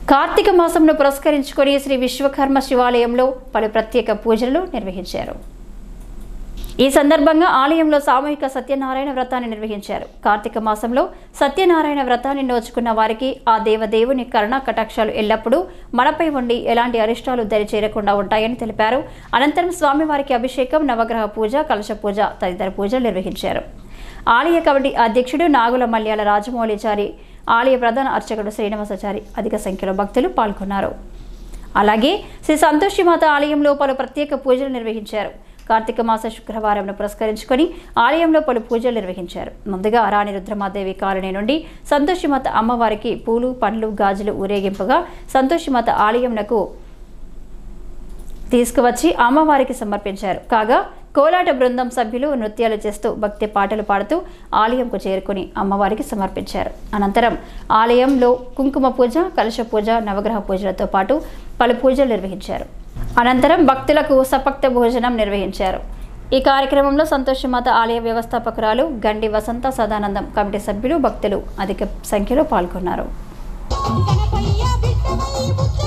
కార్తీక మాసంను పురస్కరించుకొని శ్రీ విశ్వకర్మ శివాలయంలో పలు ప్రత్యేక పూజలు నిర్వహించారు ఈ సందర్భంగా ఆలయంలో సామూహిక సత్యనారాయణ వ్రతాన్ని నిర్వహించారు కార్తీక మాసంలో సత్యనారాయణ వ్రతాన్ని నోచుకున్న వారికి ఆ దేవదేవుని కరుణా కటాక్షాలు ఎల్లప్పుడూ మనపై ఉండి ఎలాంటి అరిష్టాలు దరి చేరకుండా ఉంటాయని తెలిపారు అనంతరం స్వామివారికి అభిషేకం నవగ్రహ పూజ కలశ పూజ తదితర పూజలు నిర్వహించారు ఆలయ కమిటీ అధ్యక్షుడు నాగుల మల్యాల రాజమౌళిచారి ఆలయ ప్రధాన అర్చకుడు శ్రీనివాసాచారి అధిక సంఖ్యలో భక్తులు పాల్గొన్నారు అలాగే శ్రీ సంతోషిమాత ఆలయంలో పలు ప్రత్యేక పూజలు నిర్వహించారు కార్తీక మాస శుక్రవారంను పురస్కరించుకొని ఆలయంలో పలు పూజలు నిర్వహించారు ముందుగా రాణి రుద్రమాదేవి కాలనీ నుండి సంతోషిమాత అమ్మవారికి పూలు పండ్లు గాజులు ఊరేగింపుగా సంతోషిమాత ఆలయంనకు తీసుకువచ్చి అమ్మవారికి సమర్పించారు కాగా కోలాట బృందం సభ్యులు నృత్యాలు చేస్తూ భక్తి పాటలు పాడుతూ ఆలయంకు చేరుకుని అమ్మవారికి సమర్పించారు అనంతరం ఆలయంలో కుంకుమ పూజ కలశ పూజ నవగ్రహ పూజలతో పాటు పలు పూజలు నిర్వహించారు అనంతరం భక్తులకు సపక్త భోజనం నిర్వహించారు ఈ కార్యక్రమంలో సంతోషమాత ఆలయ వ్యవస్థాపకురాలు గండి వసంత సదానందం కమిటీ సభ్యులు భక్తులు అధిక సంఖ్యలో పాల్గొన్నారు గణపయ్య బిడ్డవై ముద్ర